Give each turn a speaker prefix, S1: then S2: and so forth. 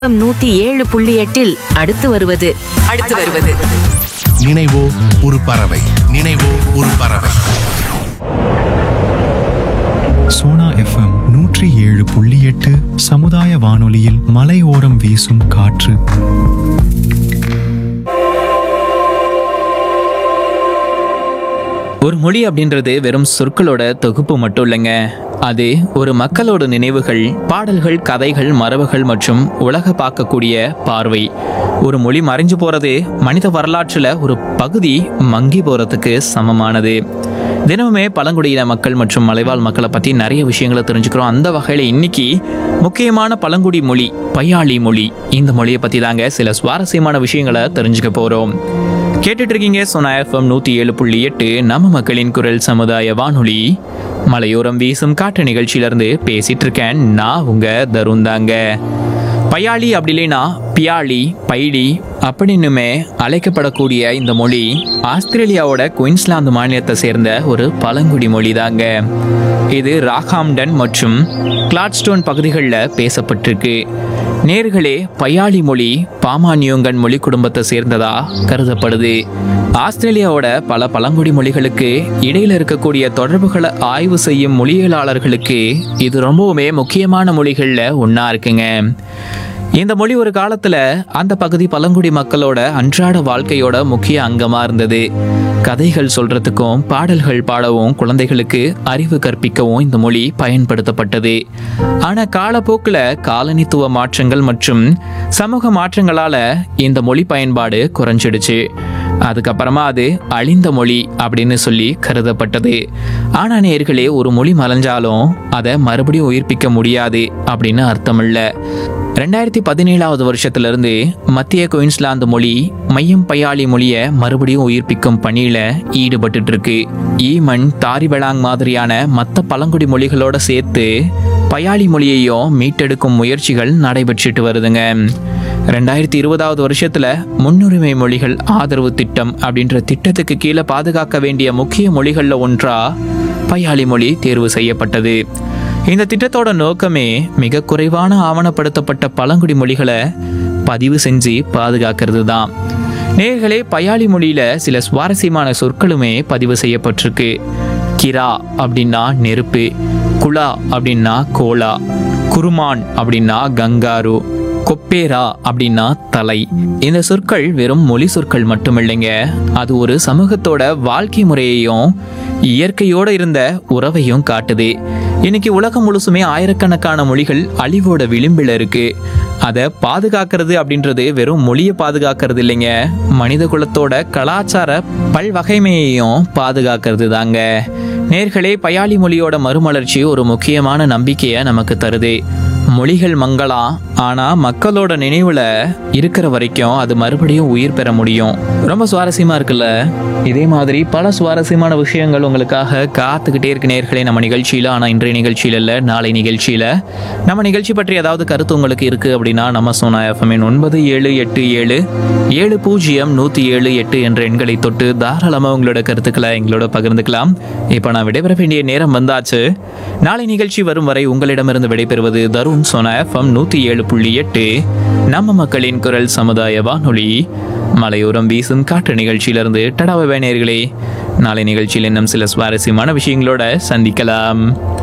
S1: நூத்தி ஏழு புள்ளி எட்டில் அடுத்து வருவது
S2: அடுத்து வருவது
S3: நினைவோ ஒரு பறவை நினைவோ ஒரு பறவை
S4: சோனா எஃப்எம் நூற்றி ஏழு புள்ளி எட்டு சமுதாய வானொலியில் மலையோரம் வீசும் காற்று
S5: ஒரு மொழி அப்படின்றது வெறும் சொற்களோட தொகுப்பு மட்டும் இல்லைங்க அது ஒரு மக்களோட நினைவுகள் பாடல்கள் கதைகள் மரபுகள் மற்றும் உலக பார்க்கக்கூடிய பார்வை ஒரு மொழி மறைஞ்சு போறது மனித வரலாற்றில் ஒரு பகுதி மங்கி போறதுக்கு சமமானது தினமுமே பழங்குடியின மக்கள் மற்றும் மலைவாழ் மக்களை பற்றி நிறைய விஷயங்களை தெரிஞ்சுக்கிறோம் அந்த வகையில் இன்னைக்கு முக்கியமான பழங்குடி மொழி பையாளி மொழி இந்த மொழியை பற்றி தாங்க சில சுவாரஸ்யமான விஷயங்களை தெரிஞ்சுக்க போகிறோம் கேட்டுட்டு இருக்கீங்க சோனா எஃப்எம் நூற்றி ஏழு புள்ளி எட்டு நம்ம மக்களின் குரல் சமுதாய வானொலி மலையோரம் வீசும் காற்று நிகழ்ச்சியிலேருந்து பேசிட்டு இருக்கேன் நான் உங்க தருண் தாங்க பையாளி அப்படி இல்லைன்னா பியாளி பைடி அப்படின்னுமே அழைக்கப்படக்கூடிய இந்த மொழி ஆஸ்திரேலியாவோட குயின்ஸ்லாந்து மாநிலத்தை சேர்ந்த ஒரு பழங்குடி மொழி தாங்க இது ராக்ஹாம்டன் மற்றும் கிளாட்ஸ்டோன் பகுதிகளில் பேசப்பட்டிருக்கு நேர்களே பையாளி மொழி பாமானியோங்கன் மொழி குடும்பத்தை சேர்ந்ததா கருதப்படுது ஆஸ்திரேலியாவோட பல பழங்குடி மொழிகளுக்கு இடையில இருக்கக்கூடிய தொடர்புகளை ஆய்வு செய்யும் மொழியியலாளர்களுக்கு இது ரொம்பவுமே முக்கியமான மொழிகளில் ஒன்றா இருக்குங்க இந்த மொழி ஒரு காலத்துல அந்த பகுதி பழங்குடி மக்களோட அன்றாட வாழ்க்கையோட முக்கிய அங்கமா இருந்தது கதைகள் சொல்றதுக்கும் பாடல்கள் பாடவும் குழந்தைகளுக்கு அறிவு கற்பிக்கவும் இந்த மொழி பயன்படுத்தப்பட்டது ஆனா காலப்போக்குல காலனித்துவ மாற்றங்கள் மற்றும் சமூக மாற்றங்களால இந்த மொழி பயன்பாடு குறைஞ்சிடுச்சு அதுக்கப்புறமா அது அழிந்த மொழி அப்படின்னு சொல்லி கருதப்பட்டது ஆனா நேர்களே ஒரு மொழி மறைஞ்சாலும் அதை மறுபடியும் உயிர்ப்பிக்க முடியாது அப்படின்னு அர்த்தம் இல்லை ரெண்டாயிரத்தி பதினேழாவது வருஷத்துல இருந்து மத்திய குயின்ஸ்லாந்து மொழி மையம் பையாளி மொழியை மறுபடியும் உயிர்ப்பிக்கும் பணியில ஈடுபட்டுட்டு இருக்கு ஈமன் தாரிபெலாங் மாதிரியான மற்ற பழங்குடி மொழிகளோட சேர்த்து பயாளி மொழியையும் மீட்டெடுக்கும் முயற்சிகள் நடைபெற்றுட்டு வருதுங்க ரெண்டாயிரத்தி இருபதாவது வருஷத்துல முன்னுரிமை மொழிகள் ஆதரவு திட்டம் அப்படின்ற திட்டத்துக்கு கீழே பாதுகாக்க வேண்டிய முக்கிய மொழிகள்ல ஒன்றா பயாளி மொழி தேர்வு செய்யப்பட்டது இந்த திட்டத்தோட நோக்கமே மிக குறைவான ஆவணப்படுத்தப்பட்ட பழங்குடி மொழிகளை பதிவு செஞ்சு பாதுகாக்கிறது தான் நேர்களே பயாளி மொழியில சில சுவாரஸ்யமான சொற்களுமே பதிவு செய்யப்பட்டிருக்கு கிரா அப்படின்னா நெருப்பு குலா அப்படின்னா கோலா குருமான் அப்படின்னா கங்காரு கொப்பேரா அப்படின்னா தலை இந்த சொற்கள் வெறும் மொழி சொற்கள் மட்டுமில்லைங்க அது ஒரு சமூகத்தோட வாழ்க்கை முறையையும் இயற்கையோட இருந்த உறவையும் காட்டுது இன்னைக்கு உலகம் முழுசுமே ஆயிரக்கணக்கான மொழிகள் அழிவோட விளிம்பில் இருக்கு அதை பாதுகாக்கிறது அப்படின்றது வெறும் மொழியை பாதுகாக்கிறது இல்லைங்க மனித குலத்தோட கலாச்சார பல்வகைமையையும் பாதுகாக்கிறது தாங்க நேர்களே பயாளி மொழியோட மறுமலர்ச்சி ஒரு முக்கியமான நம்பிக்கையை நமக்கு தருது மொழிகள் மங்கலாம் ஆனா மக்களோட நினைவுல இருக்கிற வரைக்கும் அது மறுபடியும் உயிர் பெற முடியும் ரொம்ப சுவாரஸ்யமா இருக்குல்ல இதே மாதிரி பல சுவாரஸ்யமான விஷயங்கள் உங்களுக்காக காத்துக்கிட்டே இருக்கு நேர்களே நம்ம நிகழ்ச்சியில ஆனா இன்றைய நிகழ்ச்சியில இல்ல நாளை நிகழ்ச்சியில நம்ம நிகழ்ச்சி பற்றி ஏதாவது கருத்து உங்களுக்கு இருக்கு அப்படின்னா நம்ம சோனா எஃப்எம்என் ஒன்பது ஏழு எட்டு ஏழு ஏழு பூஜ்ஜியம் நூத்தி ஏழு எட்டு என்ற எண்களை தொட்டு தாராளமா உங்களோட கருத்துக்களை எங்களோட பகிர்ந்துக்கலாம் இப்போ நான் விடைபெற வேண்டிய நேரம் வந்தாச்சு நாளை நிகழ்ச்சி வரும் வரை உங்களிடமிருந்து விடைபெறுவது தருண் சோனா எஃப்எம் நூத்தி ஏழு புள்ளி எட்டு நம்ம மக்களின் குரல் சமுதாய வானொலி மலையோரம் வீசும் காற்று நிகழ்ச்சியிலிருந்து டடாவை நேயர்களே நாளை நிகழ்ச்சியில் இன்னும் சில சுவாரஸ்யமான விஷயங்களோட சந்திக்கலாம்